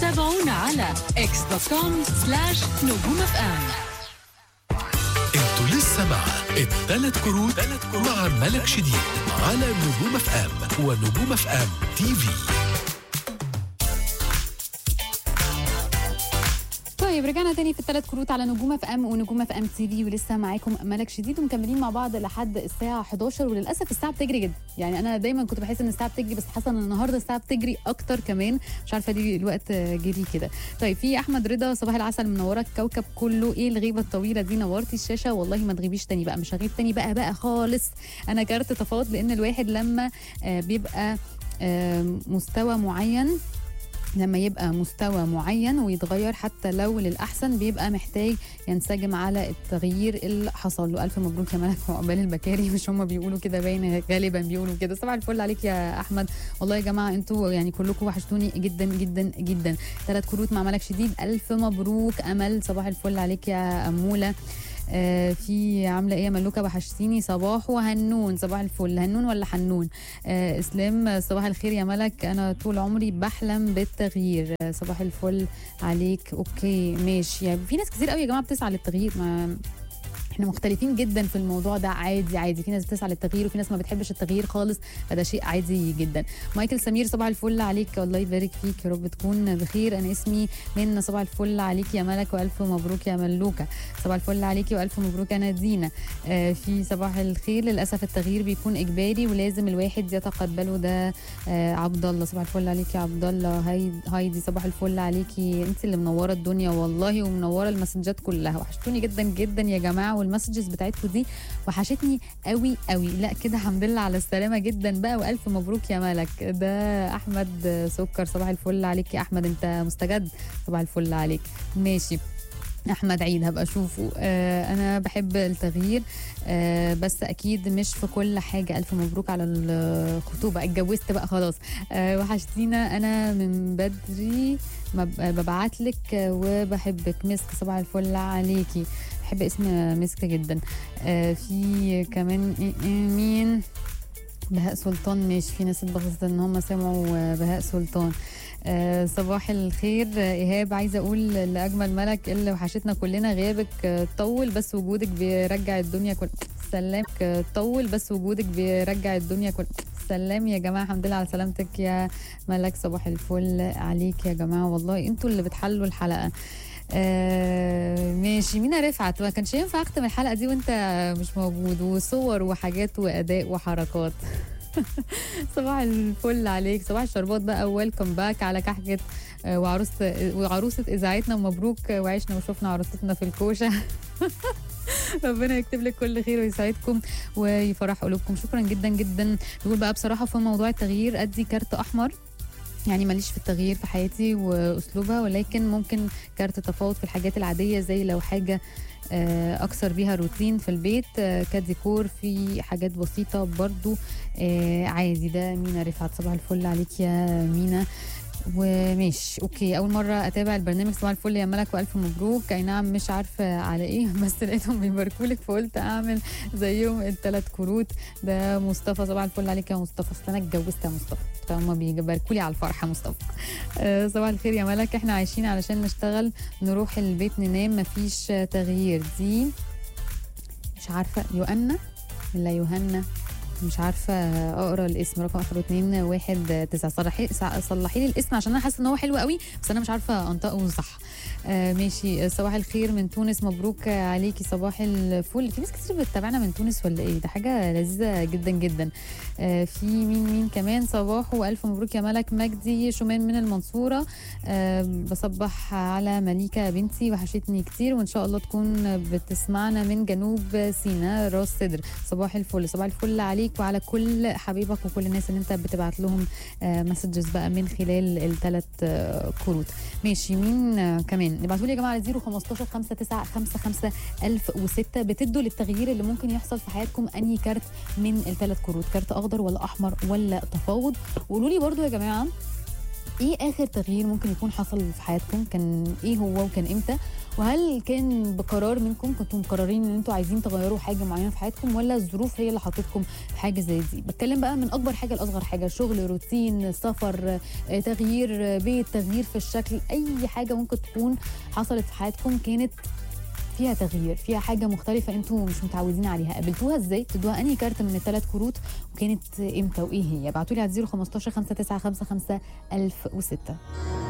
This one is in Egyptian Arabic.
تابعونا على اكس دوت كوم سلاش نجوم اف ام انتوا لسه مع الثلاث كروت مع ملك شديد على نجوم اف ام ونجوم اف ام تي في طيب رجعنا تاني في الثلاث كروت على نجوم اف ام ونجوم اف ام تي في ولسه معاكم ملك شديد ومكملين مع بعض لحد الساعه 11 وللاسف الساعه بتجري جدا يعني انا دايما كنت بحس ان الساعه بتجري بس حاسه ان النهارده الساعه بتجري اكتر كمان مش عارفه ليه الوقت جري كده طيب في احمد رضا صباح العسل منوره الكوكب كله ايه الغيبه الطويله دي نورتي الشاشه والله ما تغيبيش تاني بقى مش هغيب تاني بقى بقى خالص انا كارت تفاوض لان الواحد لما آه، بيبقى آه، مستوى معين لما يبقى مستوى معين ويتغير حتى لو للأحسن بيبقى محتاج ينسجم على التغيير اللي حصل له ألف مبروك يا ملك وعقبال البكاري مش هم بيقولوا كده باين غالبا بيقولوا كده صباح الفل عليك يا أحمد والله يا جماعة انتوا يعني كلكم وحشتوني جدا جدا جدا ثلاث كروت مع ملك شديد ألف مبروك أمل صباح الفل عليك يا أمولة آه في عامله ايه يا ملوكه وحشتيني صباح وهنون صباح الفل هنون ولا حنون آه اسلام صباح الخير يا ملك انا طول عمري بحلم بالتغيير آه صباح الفل عليك اوكي ماشي يعني في ناس كتير قوي يا جماعه بتسعى للتغيير ما احنا مختلفين جدا في الموضوع ده عادي عادي في ناس بتسعى للتغيير وفي ناس ما بتحبش التغيير خالص فده شيء عادي جدا مايكل سمير صباح الفل عليك الله يبارك فيك يا رب تكون بخير انا اسمي من صباح الفل عليك يا ملك والف مبروك يا ملوكه صباح الفل عليكي والف مبروك انا دينا آه في صباح الخير للاسف التغيير بيكون اجباري ولازم الواحد يتقبله ده آه عبد الله صباح الفل عليكي يا عبد الله هاي هايدي صباح الفل عليكي انت اللي منوره الدنيا والله ومنوره المسجات كلها وحشتوني جدا جدا يا جماعه والمسجز بتاعتكم دي وحشتني قوي قوي لا كده الحمد لله على السلامه جدا بقى والف مبروك يا ملك ده احمد سكر صباح الفل عليك يا احمد انت مستجد صباح الفل عليك ماشي احمد عيد هبقى اشوفه آه انا بحب التغيير آه بس اكيد مش في كل حاجه الف مبروك على الخطوبه اتجوزت بقى خلاص آه وحشتينا انا من بدري ببعت لك وبحبك مسك صباح الفل عليكي بحب اسم مسك جدا آه في كمان إيه- إيه مين بهاء سلطان ماشي في ناس اتبسطت ان هم سمعوا بهاء سلطان آه صباح الخير آه، ايهاب عايزه اقول لاجمل ملك اللي وحشتنا كلنا غيابك آه، طول بس وجودك بيرجع الدنيا كل سلام آه، طول بس وجودك بيرجع الدنيا كل سلام يا جماعه الحمد لله على سلامتك يا ملك صباح الفل عليك يا جماعه والله انتوا اللي بتحلوا الحلقه آه ماشي مينا رفعت ما كانش ينفع اختم الحلقه دي وانت مش موجود وصور وحاجات واداء وحركات صباح الفل عليك صباح الشربات بقى ويلكم باك على كحكه آه، وعروسه وعروسه اذاعتنا مبروك آه، وعشنا وشفنا عروستنا في الكوشه ربنا يكتب لك كل خير ويسعدكم ويفرح قلوبكم شكرا جدا جدا بيقول بقى بصراحه في موضوع التغيير ادي كارت احمر يعني ماليش في التغيير في حياتي واسلوبها ولكن ممكن كارت تفاوض في الحاجات العاديه زي لو حاجه آه، اكسر بيها روتين في البيت آه، كديكور في حاجات بسيطه برضو آه، عادي ده مينا رفعت صباح الفل عليك يا مينا وماشي اوكي اول مره اتابع البرنامج صباح الفل يا ملك والف مبروك اي نعم مش عارفه على ايه بس لقيتهم بيباركوا لك فقلت اعمل زيهم الثلاث كروت ده مصطفى صباح الفل عليك يا مصطفى أصل انا اتجوزت يا مصطفى فهم بيباركوا لي على الفرحه مصطفى آه، صباح الخير يا ملك احنا عايشين علشان نشتغل نروح البيت ننام مفيش تغيير دي مش عارفه يوأنا ولا يوهنا مش عارفه اقرا الاسم رقم اخره 2 1 9 صلحي صلحي لي الاسم عشان انا حاسه ان هو حلو قوي بس انا مش عارفه انطقه صح آه ماشي صباح الخير من تونس مبروك عليكي صباح الفل في ناس كتير بتتابعنا من تونس ولا ايه ده حاجه لذيذه جدا جدا آه في مين مين كمان صباح والف مبروك يا ملك مجدي شومان من المنصوره آه بصبح على مليكه بنتي وحشتني كتير وان شاء الله تكون بتسمعنا من جنوب سيناء راس صدر صباح الفل صباح الفل عليك وعلى كل حبيبك وكل الناس اللي انت بتبعت لهم مسجز بقى من خلال الثلاث كروت ماشي مين آه، كمان ابعتوا لي يا جماعه على 015 5955 1006 بتدوا للتغيير اللي ممكن يحصل في حياتكم انهي كارت من الثلاث كروت كارت اخضر ولا احمر ولا تفاوض وقولوا لي برضو يا جماعه ايه اخر تغيير ممكن يكون حصل في حياتكم كان ايه هو وكان امتى وهل كان بقرار منكم كنتم مقررين ان انتوا عايزين تغيروا حاجه معينه في حياتكم ولا الظروف هي اللي حطتكم في حاجه زي دي بتكلم بقى من اكبر حاجه لاصغر حاجه شغل روتين سفر آه، تغيير آه، بيت تغيير في الشكل اي حاجه ممكن تكون حصلت في حياتكم كانت فيها تغيير فيها حاجه مختلفه انتوا مش متعودين عليها قابلتوها ازاي تدوها انهي كارت من الثلاث كروت وكانت امتى وايه هي ابعتوا لي على 015 595 1006